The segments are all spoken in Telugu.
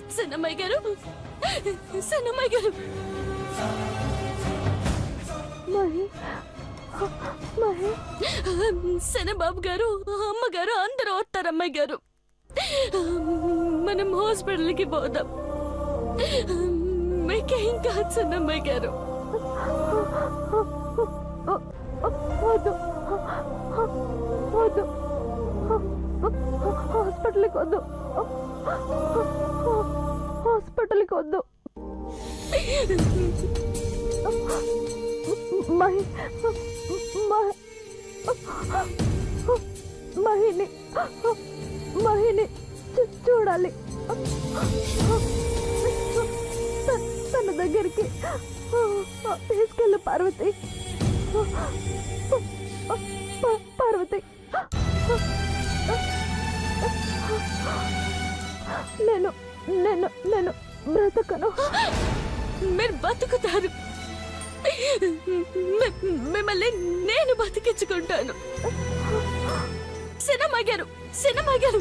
సన్నమ్మాయి గారు సన్నమ్మాయి గారు మహి మహి శనబాబు గారు అమ్మగారు అందరూ వస్తారు అమ్మాయి గారు మనం హాస్పిటల్కి పోదాం మీకేం కాదు సన్నమ్మాయి గారు వద్దు వద్దు హాస్పిటల్కి వద్దు హాస్పిటల్కి వద్దు మహి మహి మహిని మహిని చూ- చూడాలి త- తన దగ్గరికి తీసుకెళ్ళు పార్వతి ప- పార్వతి నేను నేను నేను బ్రతకను మీరు బతుకుతారు మి- మిమ్మల్ని నేను బతికించుకుంటాను సినిమా గారు సినిమా గారు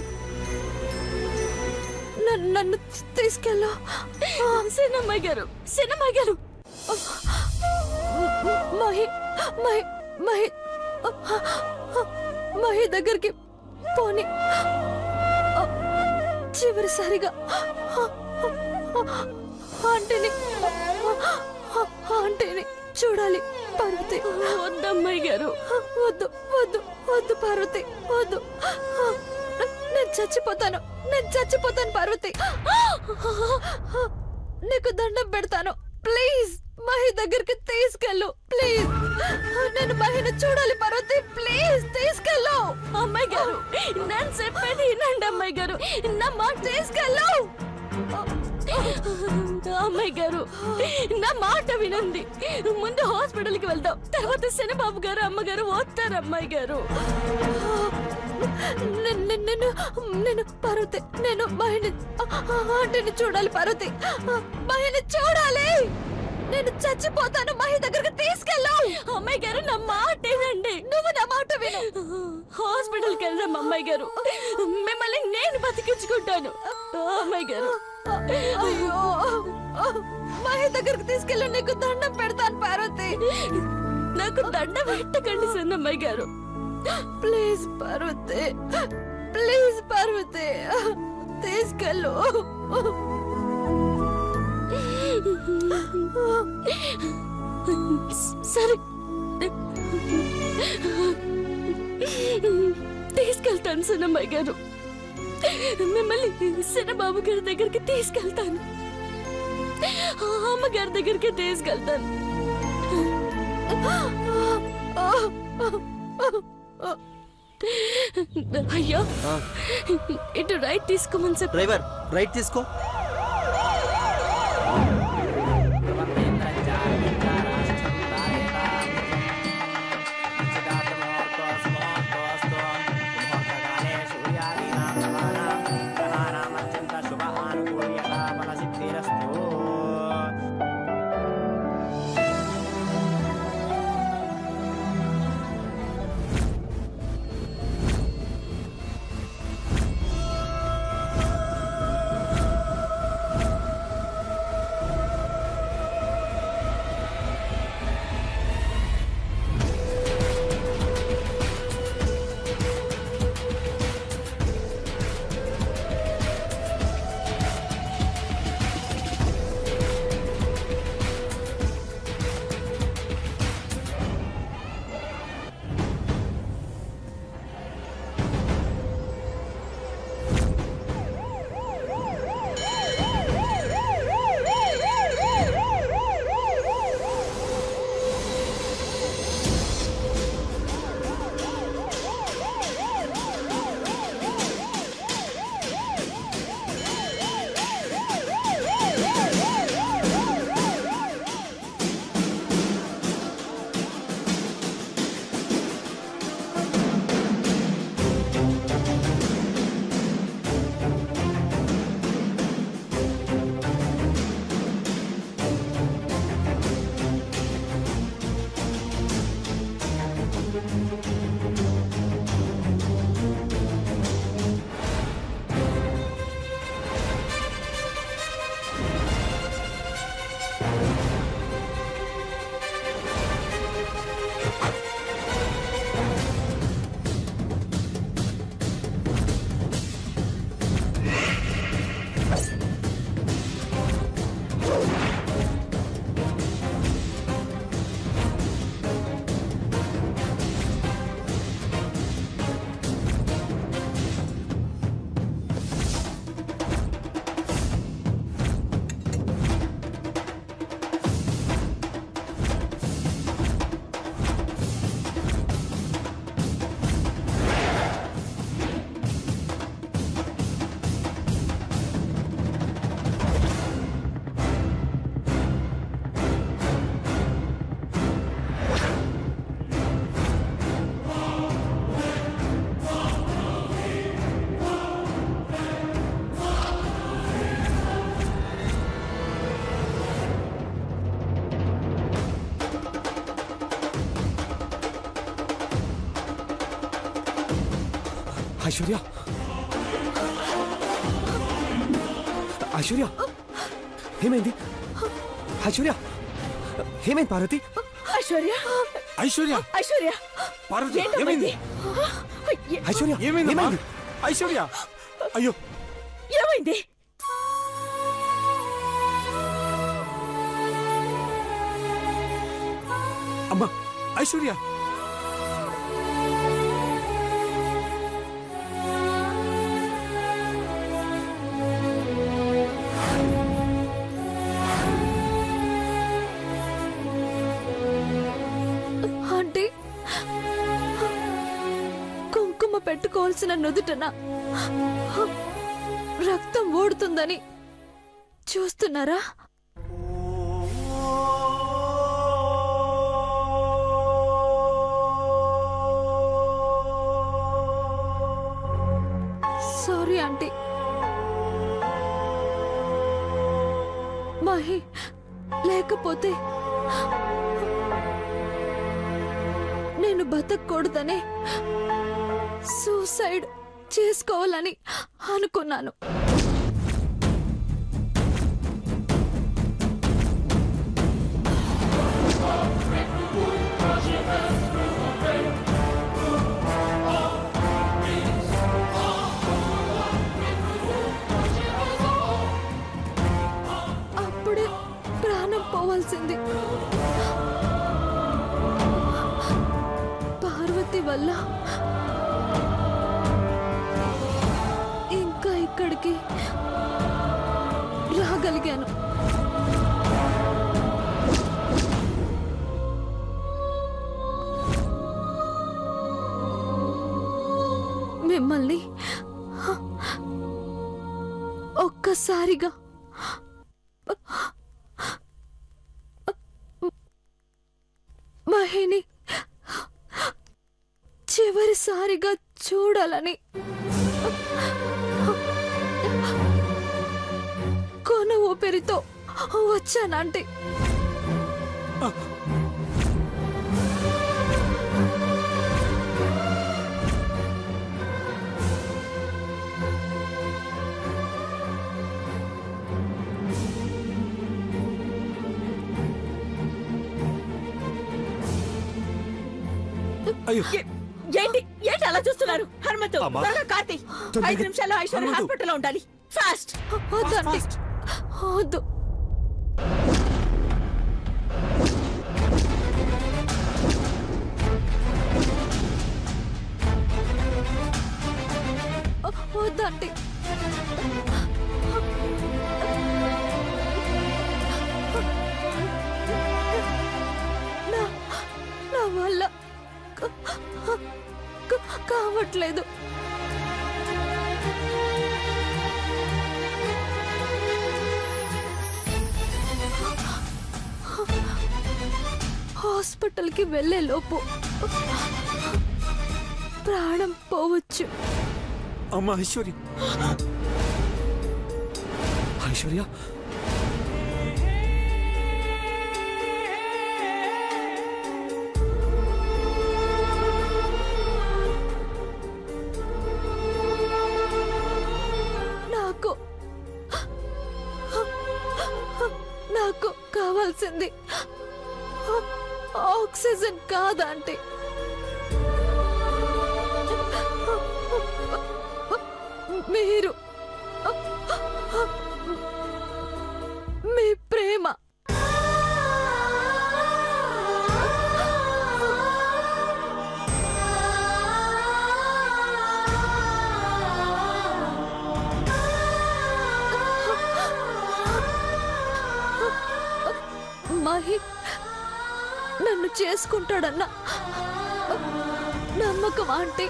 నన్ను నన్ను తీసుకెళ్ళు సినిమా గారు సినిమా గారు మహి మహి మహి మహి దగ్గరికి పోని చివరిసారిగా ఆంటీని ఆంటీని చూడాలి పార్వతి వద్దమ్మాయి గారు వద్దు వద్దు వద్దు పార్వతి వద్దు నేను చచ్చిపోతాను నేను చచ్చిపోతాను పార్వతి నీకు దండం పెడతాను ప్లీజ్ మహి దగ్గరికి తీసుకెళ్ళు ప్లీజ్ నేను మహిని చూడాలి పార్వతి ప్లీజ్ తీసుకెళ్ళు అమ్మాయి గారు నేను చెప్పేది వినండి అమ్మాయి గారు నా మాట తీసుకెళ్ళు అమ్మాయి గారు నా మాట వినండి ముందు హాస్పిటల్ కి వెళ్దాం తర్వాత శనబాబు గారు అమ్మగారు వస్తారు అమ్మాయి గారు నేను నేను- నేను నేను పార్వతి నేను మహిని ఆంటీని చూడాలి పార్వతి మహిని చూడాలి నేను చచ్చిపోతాను మహి దగ్గరికి తీసుకెళ్ళు అమ్మాయి గారు నా మాట వినండి నువ్వు నా మాట విను హాస్పిటల్ కి వెళ్దాం అమ్మాయి గారు మిమ్మల్ని నేను బతికించుకుంటాను అమ్మాయి గారు అయ్యో మహి దగ్గరికి తీసుకెళ్ళి నీకు దండం పెడతాను పార్వతి నాకు దండ పెట్టకండి సన్నమ్మాయి గారు ప్లీజ్ పార్వతి ప్లీజ్ పార్వతి తీసుకెళ్ళు సరే తీసుకెళ్తాను సన్నమ్మాయి గారు మిమ్మల్ని సినబాబు గారి దగ్గరికి తీసుకెళ్తాను అమ్మగారి దగ్గరికి తీసుకెళ్తాను అయ్యో ఇటు రైట్ తీసుకోమని చెప్పి డ్రైవర్ రైట్ తీసుకో ఐశ్వర్య ఐశ్వర్య ఏమైంది ఐశ్వర్య ఏమైంది పార్వతి ఐశ్వర్య ఐశ్వర్య ఐశ్వర్య పార్వతి ఏంటమ్మా ఏమైంది ఇది? ఏ- ఐశ్వర్య ఏమైందమ్మా ఏమైంది ఐశ్వర్య అయ్యో ఏమైంది అమ్మా ఐశ్వర్య ఆంటీ కుంకుమ పెట్టుకోవాల్సిన నుదుటన రక్తం ఓడుతుందని చూస్తున్నారా సారీ ఆంటీ మహి లేకపోతే నేను బతకూడదనే సూసైడ్ చేసుకోవాలని అనుకున్నాను అప్పుడే ప్రాణం పోవాల్సింది పార్వతి వల్ల ఇంకా ఇక్కడికి రాగలిగాను మిమ్మల్ని ఒక్కసారిగా మహిని చివరిసారిగా చూడాలని కొన ఊపిరితో వచ్చానంటే అయ్యో ఏ- ఏంటి ఏంటి అలా చూస్తున్నారు హనుమంతు అమ్మా. త్వరగా కార్తీ తొందరగా. ఐదు నిమిషాల్లో ఐశ్వర్య హనుమంతు. హాస్పిటల్లో ఉండాలి ఫాస్ట్ వద్దండి fast. వద్దు వద్దండి నా నా వల్ల క- క- కావట్లేదు హాస్పిటల్కి వెళ్ళే లోపు ప్రాణం పోవచ్చు అమ్మా ఐశ్వర్య ఐశ్వర్య నాకు నాకు కావాల్సింది ఆక్సిజన్ కాదంటే మీరు మీ ప్రేమ మహి నన్ను చేసుకుంటాడన్న నమ్మకం అంటే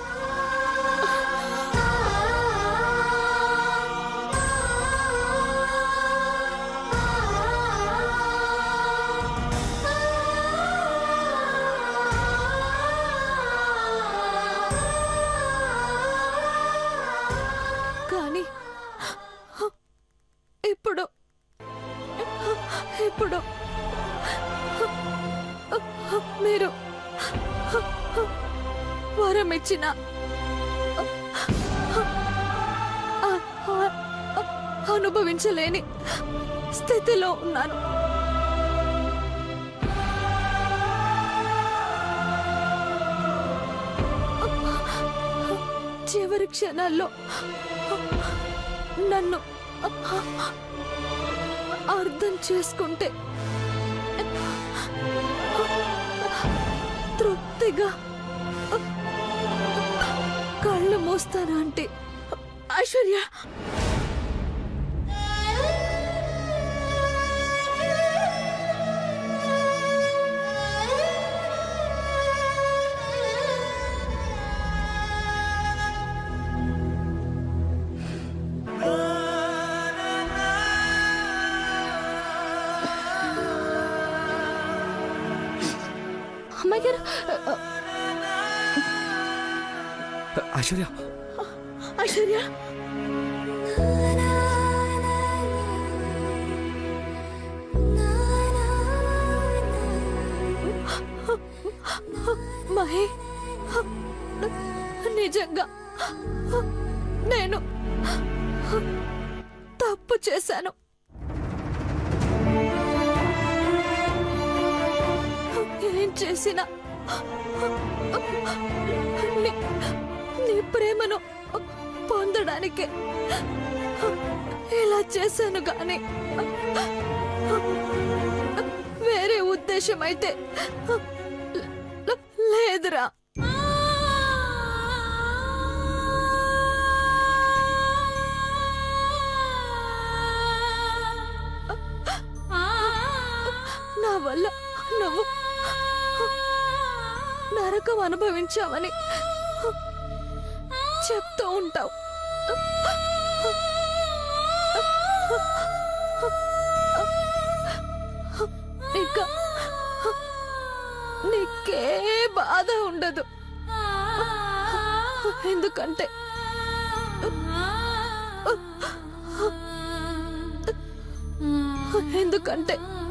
కానీ ఇప్పుడు ఇప్పుడు మీరు వరం ఇచ్చిన ఆ- ఆ- అనుభవించలేని స్థితిలో ఉన్నాను చివరి క్షణాల్లో నన్ను అర్థం చేసుకుంటే తృప్తిగా కళ్ళు మూస్తాను అంటే ఐశ్వర్య అమ్మాయి గారు ఐశ్వర్య ఐశ్వర్య మహి నిజంగా నేను తప్పు చేశాను ఏం చేసినా నీ నీ ప్రేమను పొందడానికి ఇలా చేశాను గాని వేరే ఉద్దేశం అయితే లే- లేదురా నా వల్ల నువ్వు నరకం అనుభవించావని చెప్తూ ఉంటావు ఇక నీకే బాధ ఉండదు ఎందుకంటే ఎందుకంటే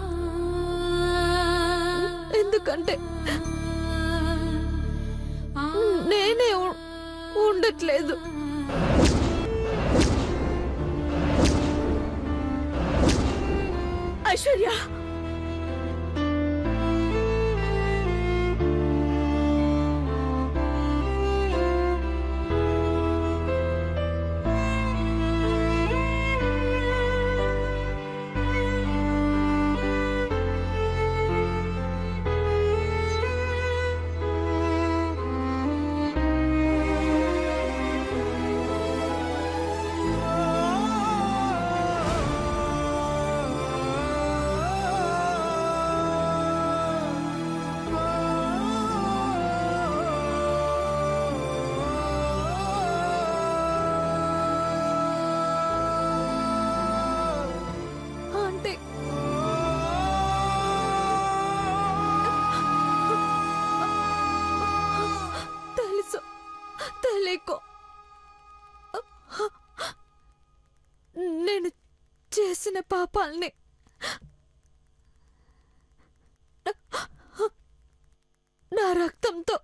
ఎందుకంటే నేనే ఉ- ఉండట్లేదు ఐశ్వర్య ఆంటీ తెలుసు తెలియకో నేను చేసిన పాపాల్ని నా రక్తంతో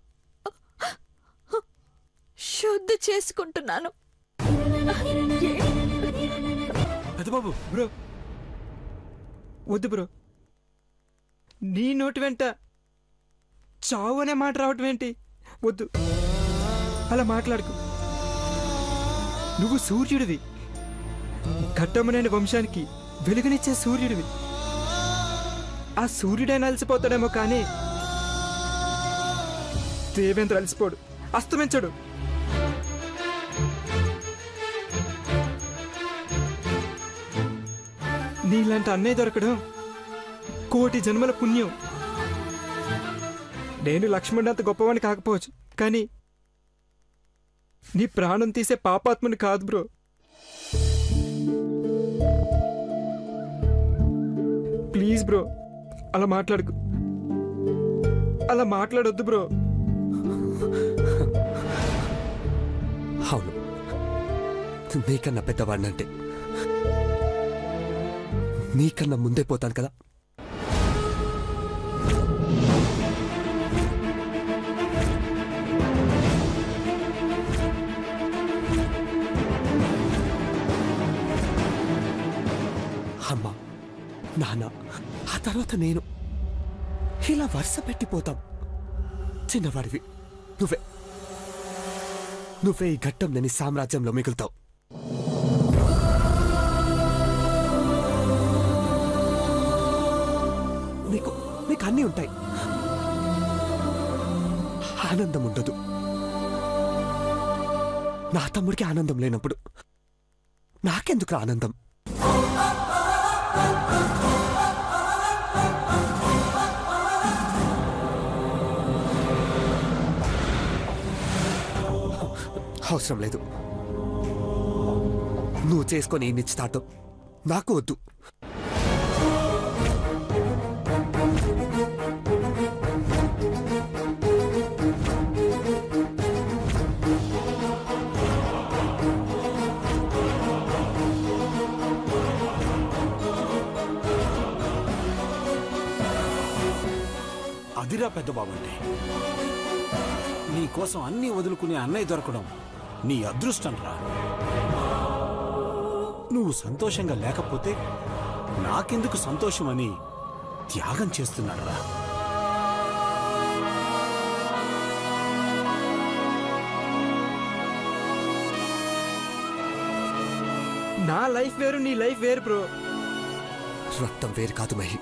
శుద్ధి చేసుకుంటున్నాను పెద్దబాబు బ్రో వద్దు బ్రో నీ నోటి వెంట చావు అనే మాట రావటం ఏంటి వద్దు అలా మాట్లాడుకు నువ్వు సూర్యుడివి ఘట్టమనేని వంశానికి వెలుగునిచ్చే సూర్యుడివి ఆ సూర్యుడైనా అలసిపోతాడేమో కానీ దేవేంద్ర అలసిపోడు అస్తమించడు నీలాంటి అన్నయ్య దొరకడం కోటి జన్మల పుణ్యం నేను లక్ష్మణుడు అంత గొప్పవాడిని కాకపోవచ్చు కానీ నీ ప్రాణం తీసే పాపాత్ముని కాదు బ్రో ప్లీజ్ బ్రో అలా మాట్లాడుకు అలా మాట్లాడొద్దు బ్రో అవును నీకన్నా పెద్దవాడినంటే నీకన్నా ముందే పోతాను కదా నాన్న ఆ తర్వాత నేను ఇలా వరుస పెట్టిపోతాం చిన్నవాడివి నువ్వే నువ్వే ఈ ఘట్టం లేని సామ్రాజ్యంలో మిగులుతావు నీకు నీకు అన్నీ ఉంటాయి ఆనందం ఉండదు నా తమ్ముడికి ఆనందం లేనప్పుడు నాకెందుకు ఆనందం అవసరం లేదు నువ్వు చేసుకొని ఈ నిశ్చితార్థం నాకు వద్దు అదిరా పెద్ద బాబంటే నీ కోసం అన్నీ వదులుకునే అన్నయ్య దొరకడం నీ అదృష్టం రా నువ్వు సంతోషంగా లేకపోతే నాకెందుకు సంతోషం అని త్యాగం చేస్తున్నాడు రా నా లైఫ్ వేరు నీ లైఫ్ వేరు బ్రో రక్తం వేరు కాదు మహి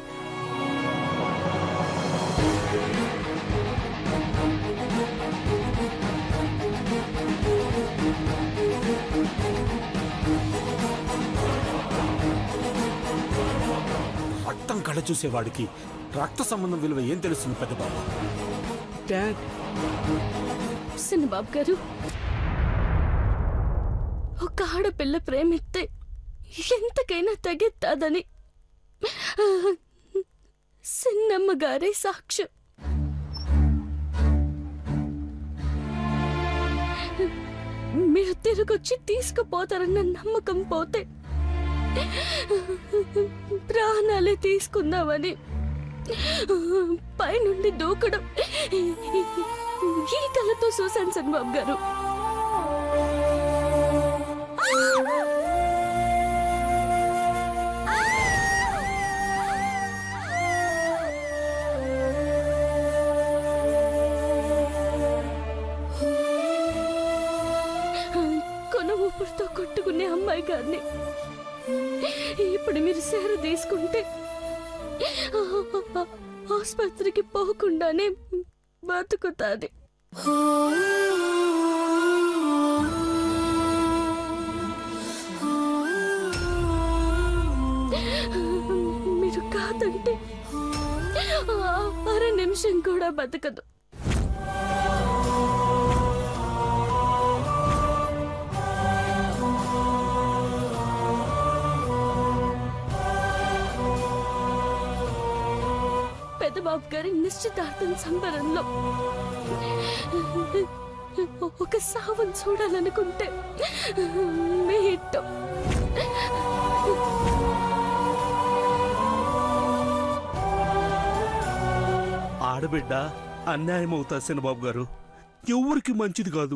రక్తం కళ్ళ చూసేవాడికి రక్త సంబంధం విలువ ఏం తెలుస్తుంది పెద్ద బాబు డాడ్ సిన్నబాబు గారు ఒక ఆడపిల్ల ప్రేమిస్తే ఎంతకైనా తగెత్తాదని సిన్నమ్మ గారే సాక్ష్యం మీరు తిరిగొచ్చి తీసుకుపోతారన్న నమ్మకం పోతే ప్రాణాలే తీసుకుందామని పైనుండి దూకడం ఈ కళ్ళతో చూశాను సన్బాబు గారు కొన ఊపిరితో కొట్టుకునే అమ్మాయి గారిని ఇప్పుడు మీరు సేర తీసుకుంటే ఆసుపత్రికి పోకుండానే బతుకుతాది మీరు కాదంటే ఆ అర నిమిషం కూడా బతకదు పెద్దబాబు గారి నిశ్చితార్థం సంబరంలో ఒక సావం చూడాలనుకుంటే మీ ఇష్టం ఆడబిడ్డ అన్యాయం అవుతా బాబు గారు ఎవరికి మంచిది కాదు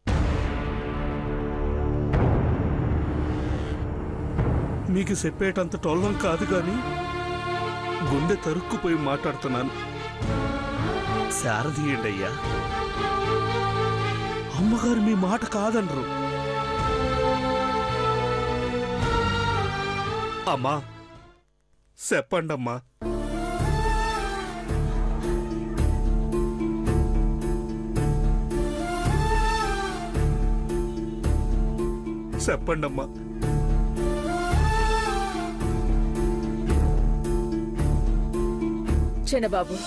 మీకు చెప్పేటంత టొల్లం కాదు కానీ గుండె తరుక్కుపోయి మాట్లాడుతున్నాను శారదీయండి అయ్యా అమ్మగారు మీ మాట కాదనరు అమ్మా చెప్పండమ్మా చెప్పండమ్మా చిన్నబాబు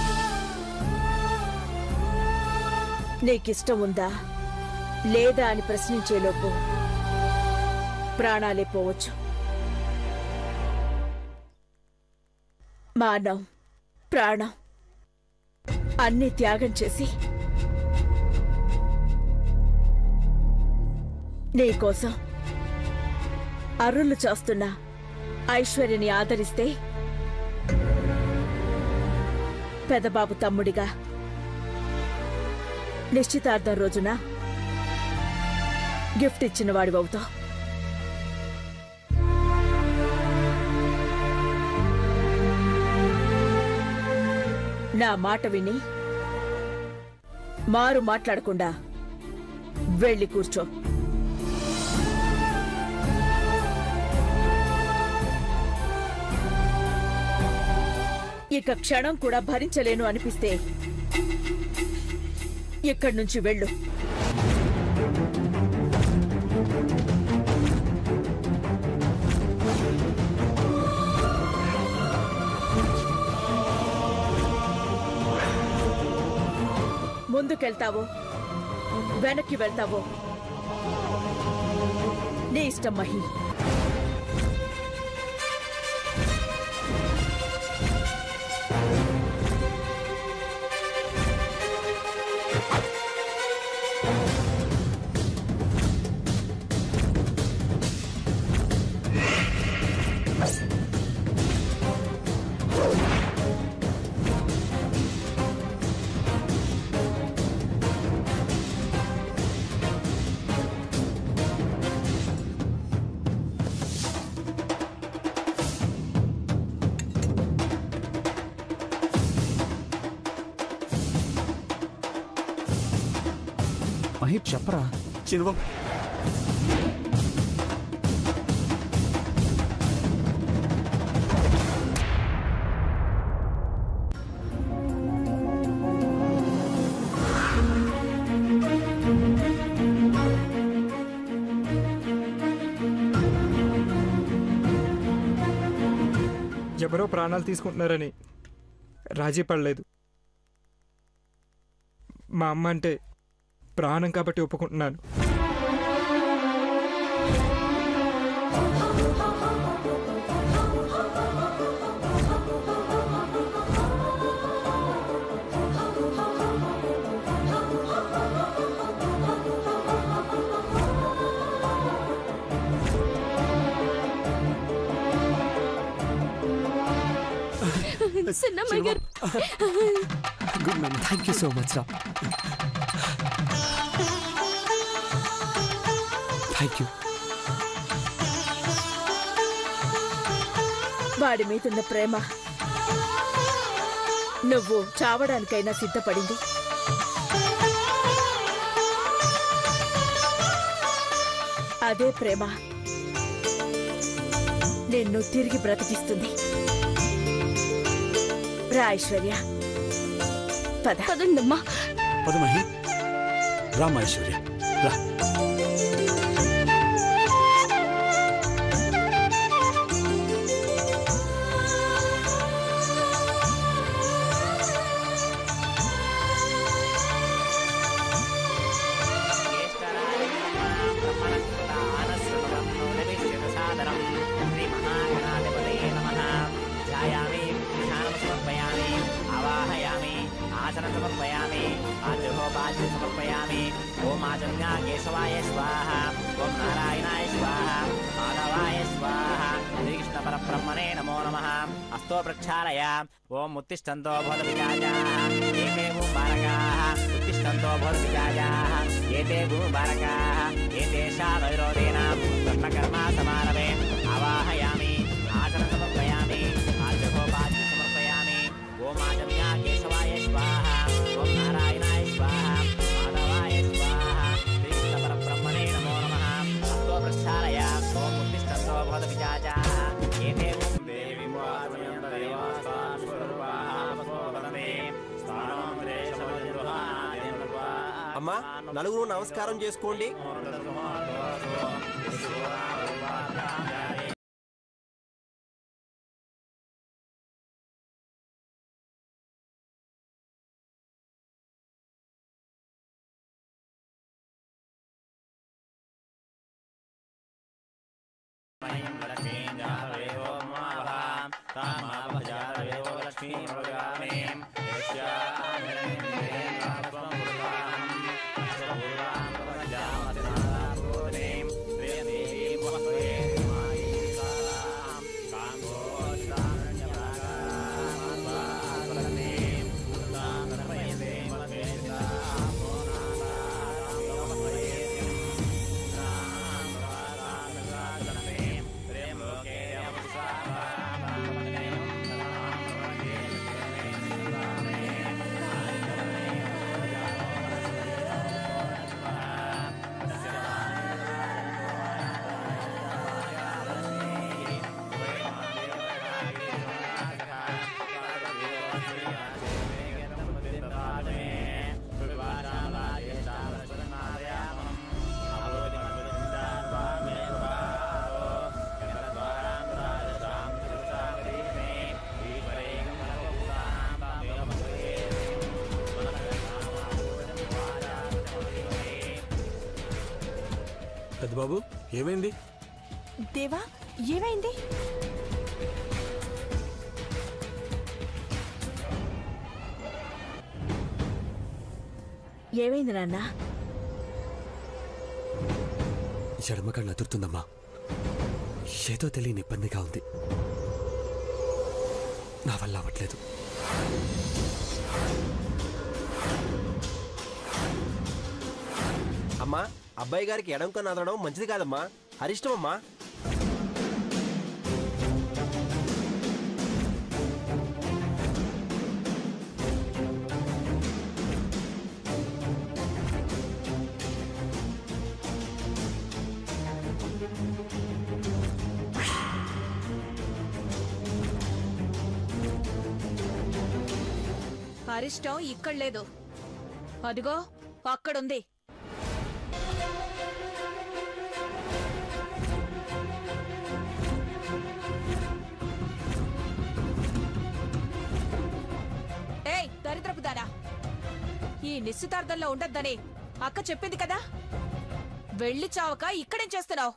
నీకిష్టం ఉందా లేదా అని ప్రశ్నించేలోపు ప్రాణాలే పోవచ్చు మానం ప్రాణం అన్ని త్యాగం చేసి నీకోసం అరుళ్ళు చేస్తున్న ఐశ్వర్యని ఆదరిస్తే పెదబాబు తమ్ముడిగా నిశ్చితార్థం రోజున గిఫ్ట్ ఇచ్చిన వాడివవుతావు నా మాట విని మారు మాట్లాడకుండా వెళ్ళి కూర్చో ఇక క్షణం కూడా భరించలేను అనిపిస్తే ఇక్కడి నుంచి వెళ్ళు ముందుకెళ్తావో వెనక్కి వెళ్తావో నీ ఇష్టం మహి మహి చెప్పరా చిన్నబాబు ఎవరో ప్రాణాలు తీసుకుంటున్నారని రాజీ పడలేదు మా అమ్మ అంటే ప్రాణం కాబట్టి ఒప్పుకుంటున్నాను చిన్నమ్మాయి గారు good ma'am thank you so much రా థ్యాంక్ యూ వాడి మీదున్న ప్రేమ నువ్వు చావడానికైనా సిద్ధపడింది అదే ప్రేమ నిన్ను తిరిగి బ్రతికిస్తుంది రా ఐశ్వర్య పద పదండమ్మా పద మహి రా మహేశ్వరి రా ఆవాహయామి ఆసనం సమర్పయామి ఆజహోపాద్య సమర్పయామి ఓం ఆజన్యా కేశవాయ స్వాహ ఓం నారాయణాయ స్వాహ మాధవాయ స్వాహ శ్రీకృష్ణ పరబ్రహ్మణే నమో నమ అస్తో ప్రక్షాళయ ఓం ఉత్తిష్టంతో భవత విజాజాః ఏతే భూపారకాః ఉత్తిష్టంతో భవత విజాజాః ఏతే భూపారకాః ఏతేషా వైరోధేన కర్మకర్మ సమారవే ఆవాహయామి ఆసన సమర్పయామి ఆజహోపాద్య సమర్పయామి ఓం ఆజన్యా కేశవాయ స్వాహ ఓం నారాయణాయ స్వాహ మాధవాయ స్వాహ శ్రీకృష్ణ పరబ్రహ్మణే నమో నమ అస్తో ప్రక్షాళయ ఓం ఉత్తిష్టంతో భవత విజాజాః ఏతే భూం దేవి వాచమయం దేవాస్తాం స్వరూపాః వసోపదమే స్థానం అమ్మా నలుగురు నమస్కారం చేసుకోండి పెద్ద బాబు ఏమైంది దేవా ఏమైంది ఏమైంది నాన్న ఎడమ కళ్ళు అదురుతుందమ్మా ఏదో తెలియని ఇబ్బందిగా ఉంది నా వల్ల అవ్వట్లేదు అమ్మా అబ్బాయి గారికి ఎడం కన్ను అదడం మంచిది కాదమ్మా అరిష్టం అమ్మా అరిష్టం ఇక్కడ లేదు అదిగో అక్కడుంది ఏయ్ దరిద్రపు దానా ఈ నిశ్చితార్థంలో ఉండొద్దని అక్క చెప్పింది కదా వెళ్ళి చావక ఇక్కడేం చేస్తున్నావు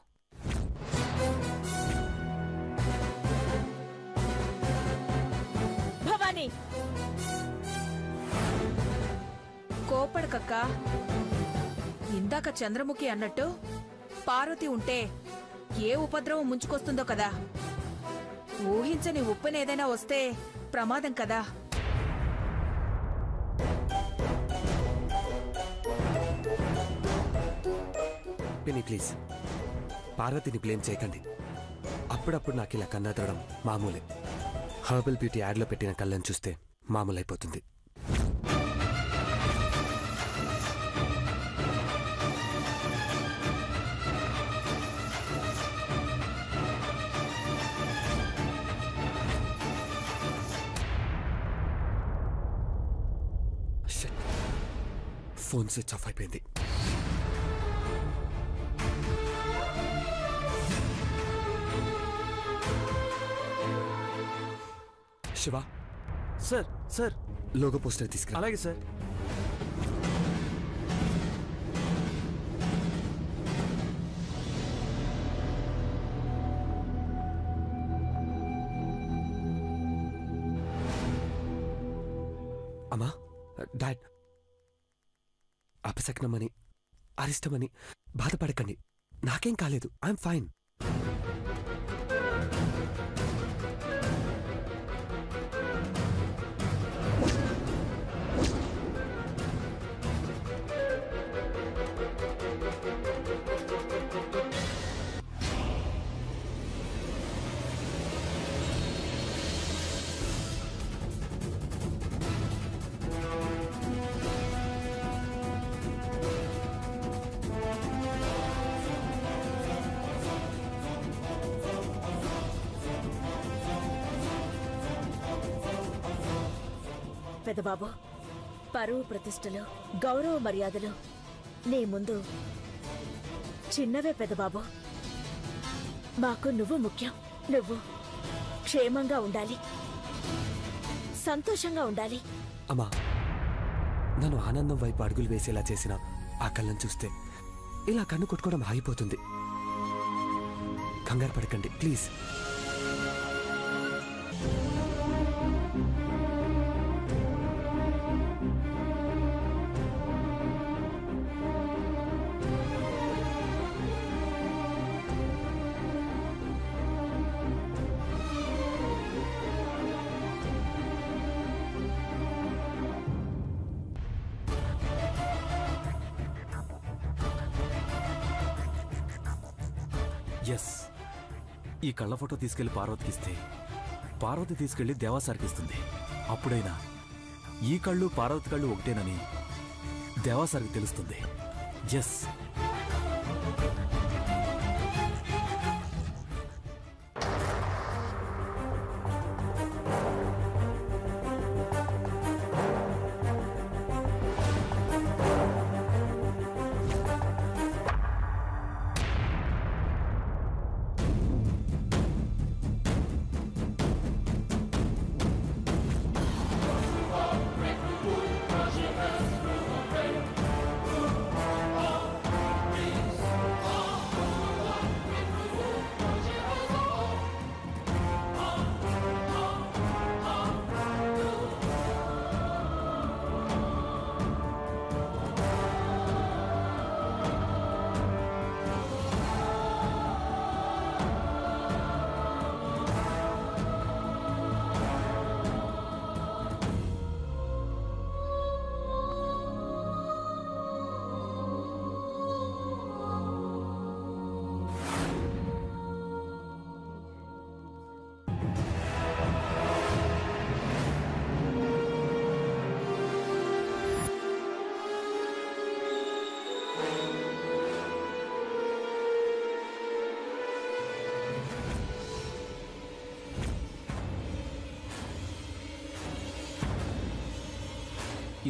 భవానీ కోపడకక్క ఇందాక చంద్రముఖి అన్నట్టు పార్వతి ఉంటే ఏ ఉపద్రవం ముంచుకొస్తుందో కదా ఊహించని ఉప్పునేదైనా వస్తే ప్రమాదం కదా పిని ప్లీజ్ పార్వతిని బ్లేమ్ చేయకండి అప్పుడప్పుడు నాకు ఇలా కన్నదడం మామూలే హర్బల్ బ్యూటీ యాడ్లో పెట్టిన కళ్ళని చూస్తే మామూలైపోతుంది Shit. ఫోన్ స్విచ్ ఆఫ్ అయిపోయింది Shiva sir sir logo poster తీసుకురా అలాగే సార్ అమ్మా డాడ్ అపశకనమని అరిష్టమని బాధపడకండి నాకేం కాలేదు ఐఎమ్ ఫైన్ పెదబాబు పరువు ప్రతిష్టలు గౌరవ మర్యాదలు నీ ముందు చిన్నవే పెదబాబు మాకు నువ్వు ముఖ్యం నువ్వు క్షేమంగా ఉండాలి సంతోషంగా ఉండాలి అమ్మా నన్ను ఆనందం వైపు అడుగులు వేసేలా చేసిన ఆ కళ్ళని చూస్తే ఇలా కన్ను కొట్టుకోవడం ఆగిపోతుంది కంగారు పడకండి ప్లీజ్ ఎస్ ఈ కళ్ళ ఫోటో తీసుకెళ్లి పార్వతికి ఇస్తే పార్వతి తీసుకెళ్లి దేవాసారికి ఇస్తుంది అప్పుడైనా ఈ కళ్ళు పార్వతి కళ్ళు ఒకటేనని దేవాసారికి తెలుస్తుంది ఎస్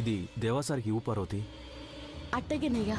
ఇది దేవాసారికి ఇవ్వు పార్వతి అట్టగేనయ్యా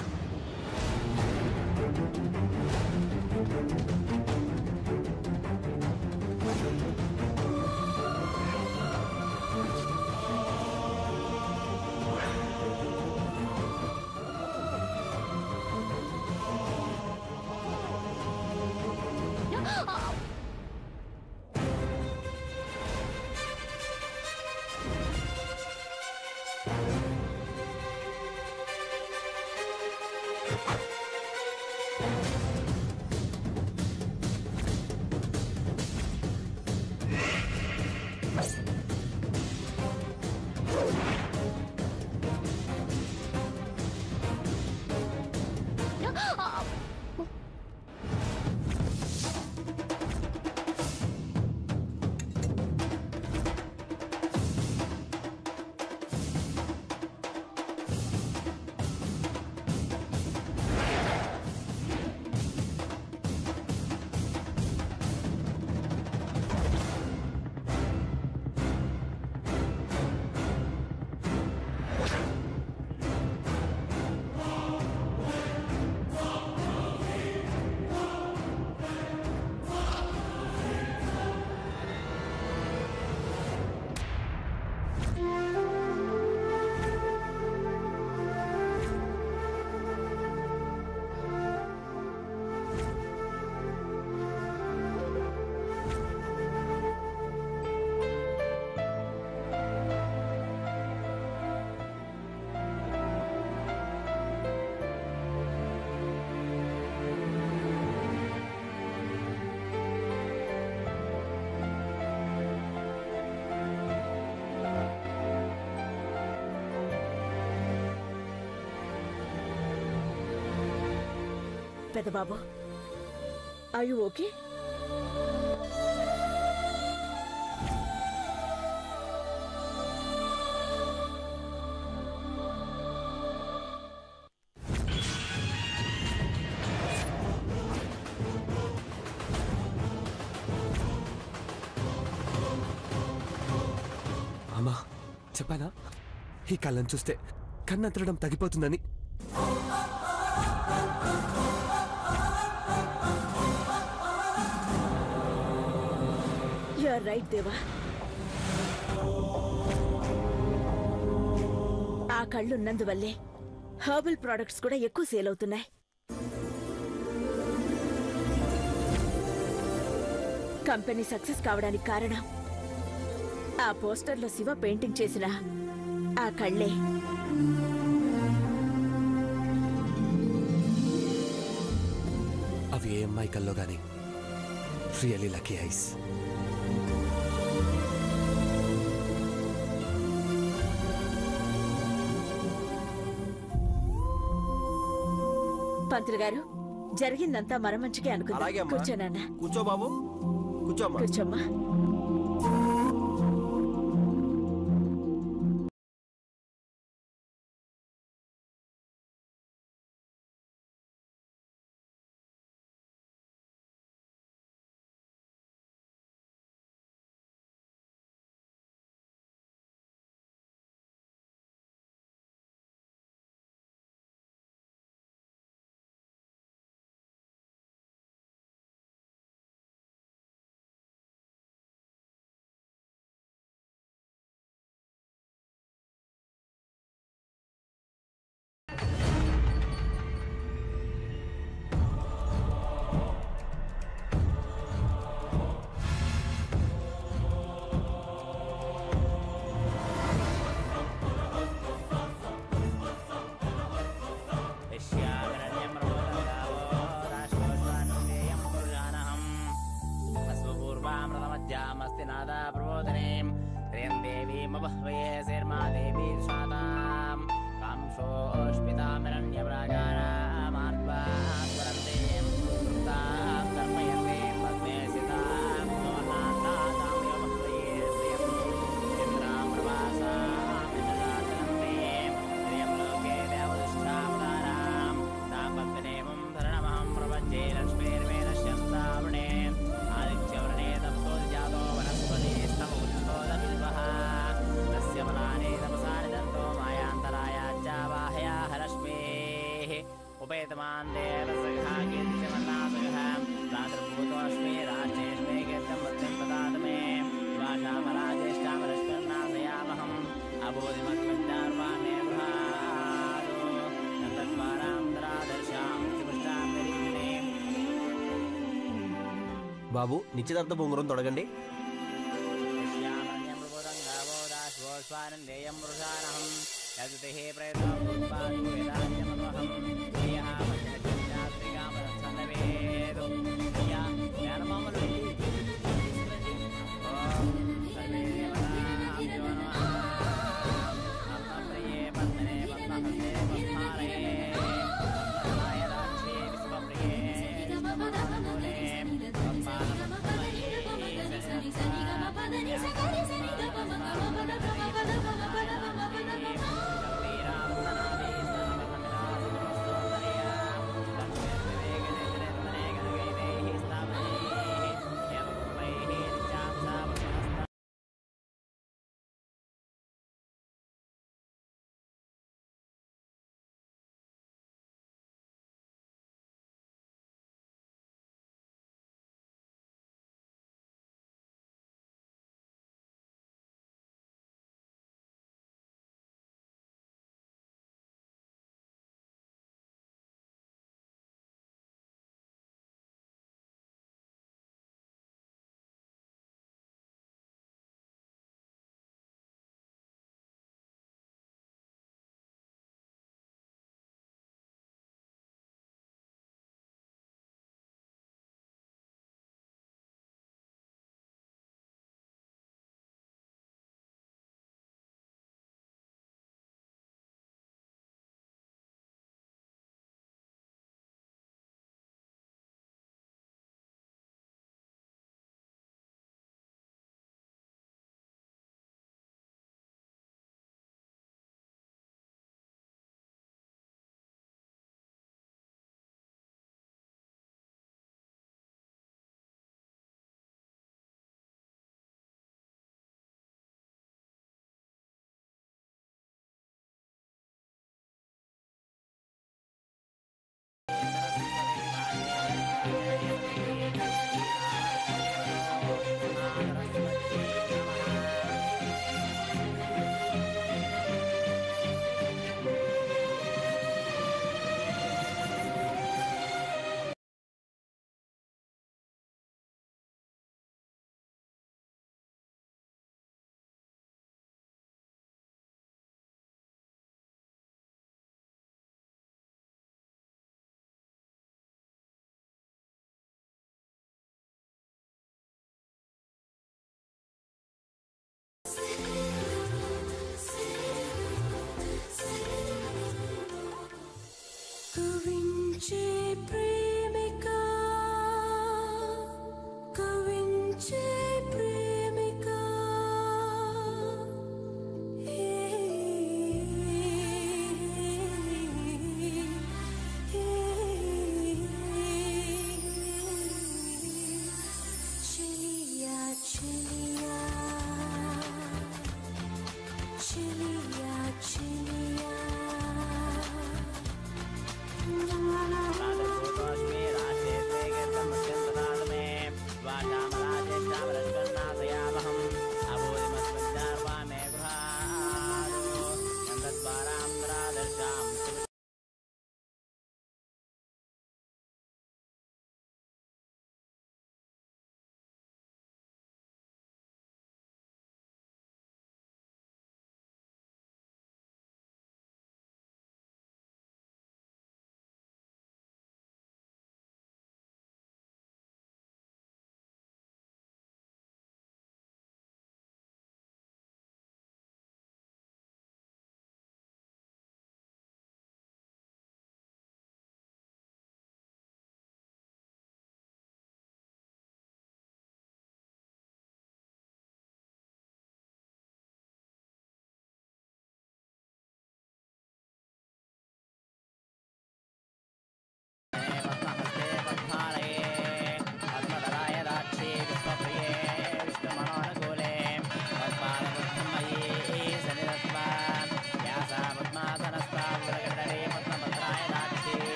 పెద్దబాబు ఆర్ యు ఓకే అమ్మా చెప్పానా ఈ కళ్ళని చూస్తే కన్నెత్తడం తగ్గిపోతుందని యు ఆర్ రైట్ దేవా ఆ కళ్ళున్నందువల్లే హర్బల్ ప్రొడక్ట్స్ కూడా ఎక్కువ సేల్ అవుతున్నాయి కంపెనీ సక్సెస్ కావడానికి కారణం ఆ పోస్టర్లో శివ పెయింటింగ్ చేసిన ఆ కళ్ళే అవి ఏ అమ్మాయి కల్లో గానీ రియలీ లక్కీ ఐస్ పంతులు గారు జరిగిందంతా మన మంచికే అలాగే అనుకుందాం అమ్మా. కూర్చోనన్నా కూర్చో బాబు కూర్చోమ్మా కూర్చోమ్మా అస్తి నాదా ప్రబోధనేం హ్రీం దేవీమవహ్వయే శర్మా దేవీ శాతాం కాంక్షోష్మితామిరణ్యప్రాకారామార్వాస్వరంతేం వృత్తాం కర్మయంతేం పద్మే సితాం నోనాథాదామ్యవహ్వయే శ్రియం చంద్రాం ప్రవాసాం ఇంద్రదాచనంతేం శ్రియం లోకే దేవదుష్టావతారాం తాం పద్మనేవం ధరణమహం ప్రపంచే లక్ష్మీర్మే నశ్యంతావృణే ఆదిత్యవర్ణే తపసోది జాతో వనస్పతి స్తమోదిష్టోదవిల్వః తస్య ఫలాని తపసాని దంతో మాయ ధర్మాన్ దేవసఖా కీర్తిమన్నాసఖ రాత్రిభూతోష్మి రాజ్యేష్మి కీర్తం మత్యం ప్రదాత మే భాషామరాజ్యేష్టామరస్కన్నాశయామహం అబోధిమస్మిద్దార్వాణే బృహాదో నందద్వారాంధ్రాదర్శాం సుపుష్టాం నిరీక్షణీం బాబు నిశ్చితార్థ ఉంగరం తొడగండి యస్యామన్యం ప్రబోధం గావో దాశ్వోస్వానందేయం వృషానహం యదుతిః ప్రయత్నం ఉత్పాదు వేదాన్యమహం శ్రియః పశ్చిమచిత్తాత్రికామరసన్నవేదు యా జ్ఞానమామలు ఓం సర్వే దేవతాభ్యో నమః పద్మప్రియే పద్మనే పద్మహస్తే పద్మాలయే పద్మనాయ రాజ్యే విశ్వప్రియే విశ్వమానమూలే పద్మానమస్తమయే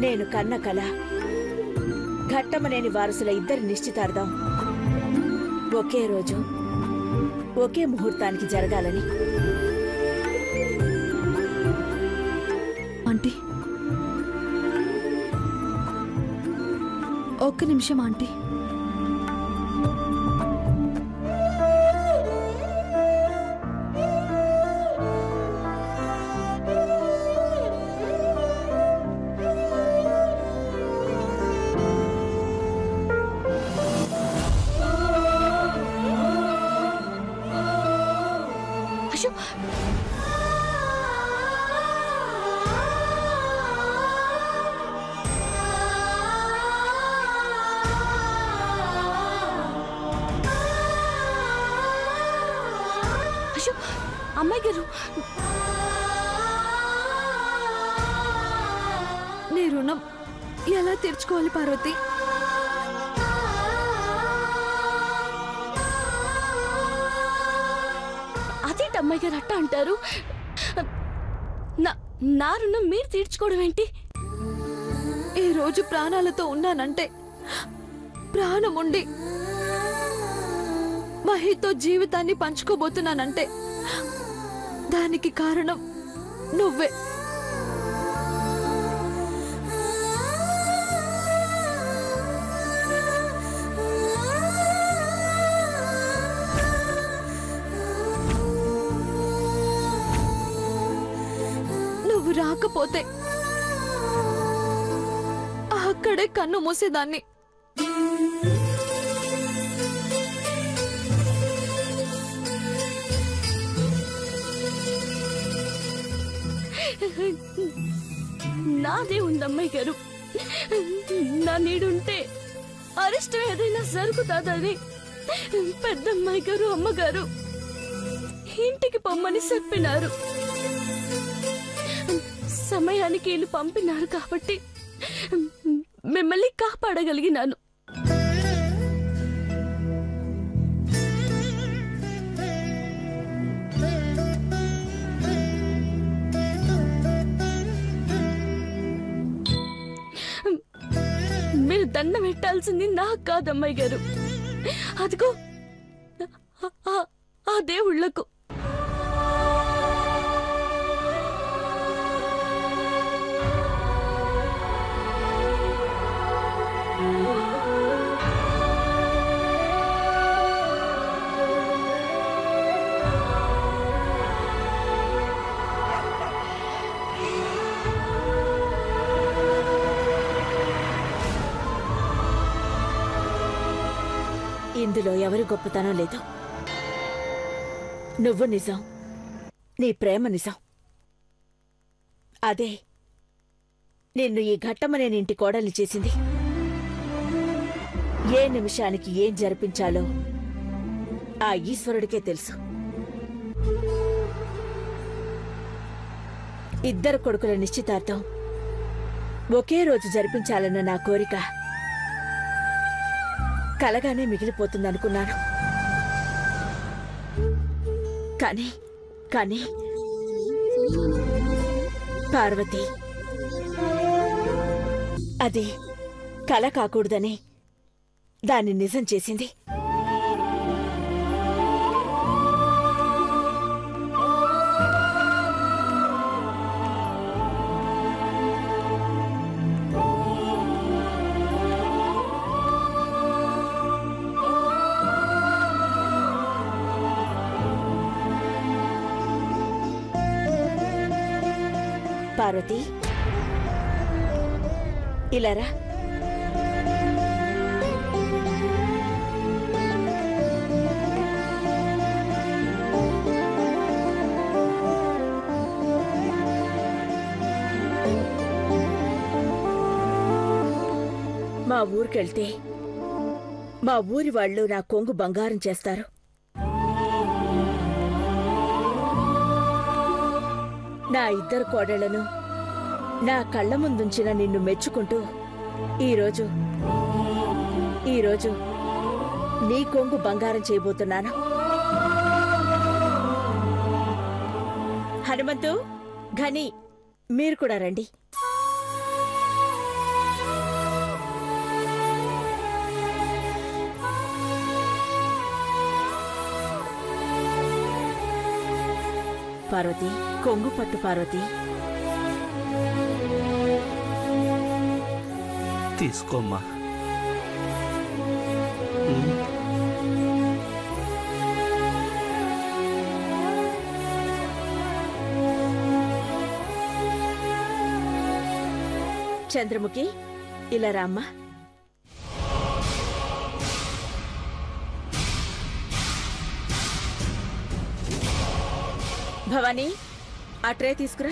నేను కన్న కల ఘట్టమనేని వారసుల ఇద్దరి నిశ్చితార్థం ఒకే రోజు ఒకే ముహూర్తానికి జరగాలని ఆంటీ ఒక్క నిమిషం ఆంటీ అయ్యో అయ్యో అమ్మాయి గారు నీ రుణం ఎలా తీర్చుకోవాలి పార్వతి అదేంటి అమ్మాయి గారు అట్ట అంటారు నా నా రుణం మీరు తీర్చుకోవడం ఏంటి ఈ రోజు ప్రాణాలతో ఉన్నానంటే ప్రాణం ఉండి మహితో జీవితాన్ని పంచుకోబోతున్నానంటే దానికి కారణం నువ్వే నువ్వు రాకపోతే అక్కడే కన్ను మూసేదాన్ని నాదే ఉంది అమ్మాయి గారు నా నీడుంటే అరిష్టం ఏదైనా జరుగుతాదని పెద్దమ్మాయి గారు అమ్మగారు ఇంటికి పొమ్మని చెప్పినారు సమయానికి వీళ్ళు పంపినారు కాబట్టి మిమ్మల్ని కాపాడగలిగినాను మీరు దండం పెట్టాల్సింది నాకు కాదు అమ్మాయి గారు అదిగో ఆ- ఆ- ఆ దేవుళ్లకు ఇందులో ఎవరి గొప్పతనం లేదు నువ్వు నిజం నీ ప్రేమ నిజం అదే నిన్ను ఈ ఘట్టమనేని ఇంటి కోడల్ని చేసింది ఏ నిమిషానికి ఏం జరిపించాలో ఆ ఈశ్వరుడికే తెలుసు ఇద్దరు కొడుకుల నిశ్చితార్థం ఒకే రోజు జరిపించాలన్న నా కోరిక కలగానే మిగిలిపోతుందనుకున్నాను కానీ కానీ పార్వతి అది కల కాకూడదని దాన్ని నిజం చేసింది పార్వతి ఇలారా మా ఊరికెళ్తే మా ఊరి వాళ్ళు నా కొంగు బంగారం చేస్తారు నా ఇద్దరు కోడళ్లను నా కళ్ళ ముందుంచిన నిన్ను మెచ్చుకుంటూ ఈరోజు ఈరోజు నీ కొంగు బంగారం చేయబోతున్నాను హనుమంతు ఘని మీరు కూడా రండి పార్వతి కొంగు పట్టు పార్వతి తీసుకోమ్మా ఉమ్. చంద్రముఖి ఇలా రామ్మా భవానీ ఆ ట్రే తీసుకురా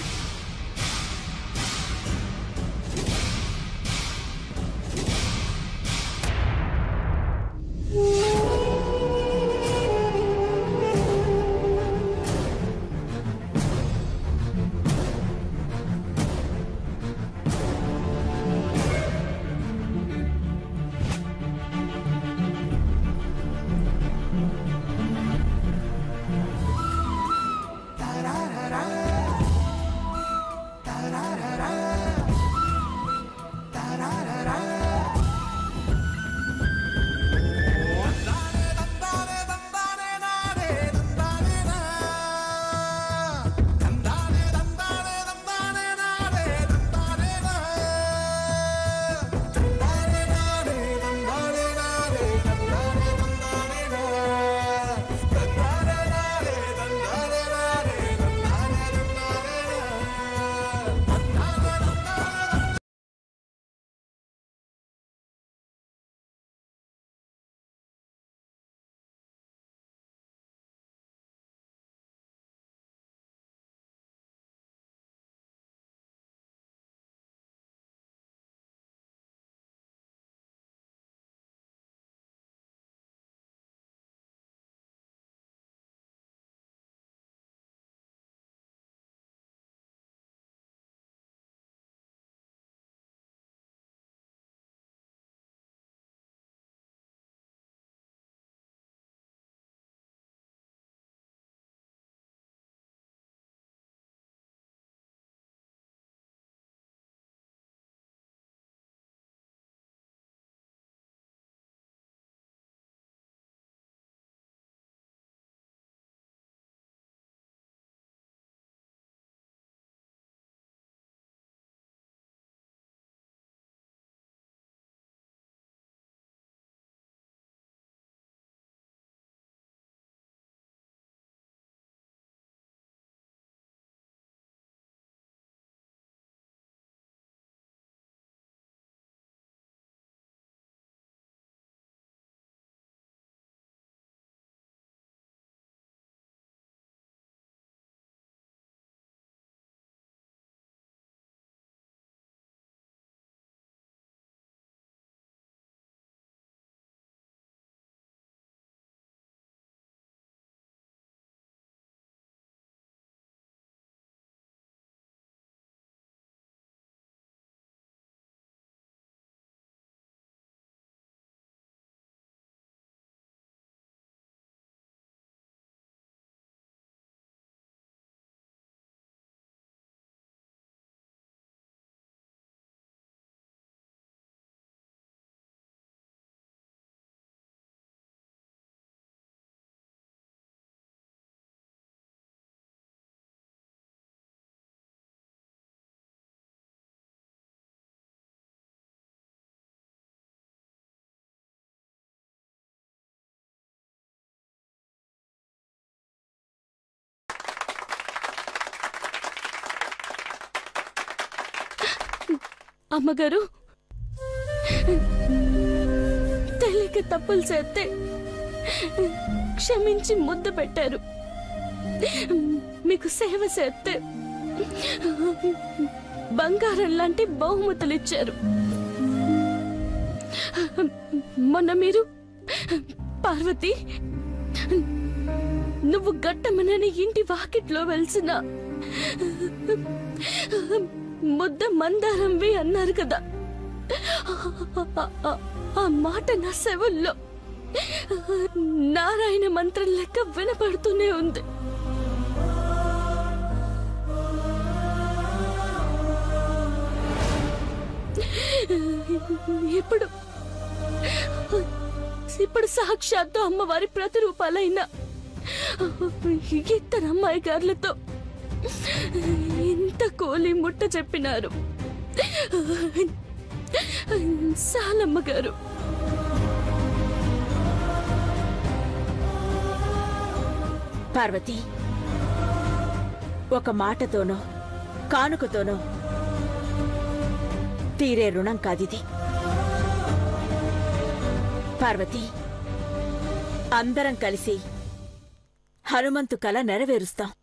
అమ్మగారు తెలియక తప్పులు చేస్తే క్షమించి ముద్దు పెట్టారు మీకు సేవ చేస్తే బంగారం లాంటి బహుమతులు ఇచ్చారు మొన్న మీరు పార్వతి నువ్వు గట్టమనని ఇంటి వాకిట్లో వెలిసిన ముద్ద మందారంవి అన్నారు కదా ఆ- ఆ మాట నా సెవుల్లో నారాయణ మంత్రం లెక్క వినపడుతూనే ఉంది ఇప్పుడు ఇప్పుడు సాక్షాత్తు అమ్మవారి ప్రతిరూపాలైన ఇద్దరు అమ్మాయి గారులతో ఇంత కోలి ముట్ట చెప్పినారు సాలమ్మ గారు పార్వతి ఒక మాటతోనో కానుకతోనో తీరే రుణం కాదిది పార్వతి అందరం కలిసి హనుమంతు కల నెరవేరుస్తాం